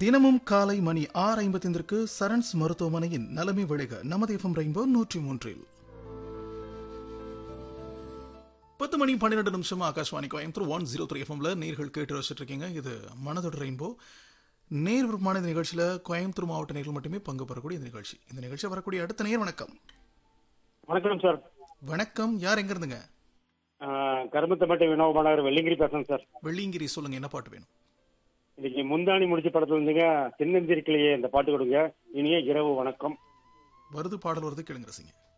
தினமும் காலை மணி ஆறு ஐம்பத்தைந்திற்கு சரண்ஸ் மருத்துவமனையின் நலமை விளைக நமது எஃப்எம் ரெயின்போ நூற்றி மூன்றில் பத்து மணி பன்னிரெண்டு நிமிஷம் Akashvani Coimbatore one zero three எஃப்எம்ல நேர்கள் கேட்டு வச்சுட்டு இருக்கீங்க இது மனதோட ரெயின்போ நேர் விருப்பமான இந்த நிகழ்ச்சியில் கோயம்புத்தூர் மாவட்ட நேர்கள் மட்டுமே பங்கு பெறக்கூடிய இந்த நிகழ்ச்சி இந்த நிகழ்ச்சி வரக்கூடிய அடுத்த நேர் வணக்கம் வணக்கம் சார் வணக்கம் யார் எங்க இருந்துங்க கருமத்தம்பட்டி வினோப மாநகர் வெள்ளிங்கிரி பேசுறேன் சார் வெள்ளிங்கிரி சொல்லுங்க என்ன பாட்டு வேணும் இன்னைக்கு முந்தாணி முடிச்ச படத்துல இருந்துங்க தென்னந்திருக்கலையே இந்த பாட்டு கொடுங்க இனிய இரவு வணக்கம் வருது பாடல் வருது கேளுங்க ரசிங்க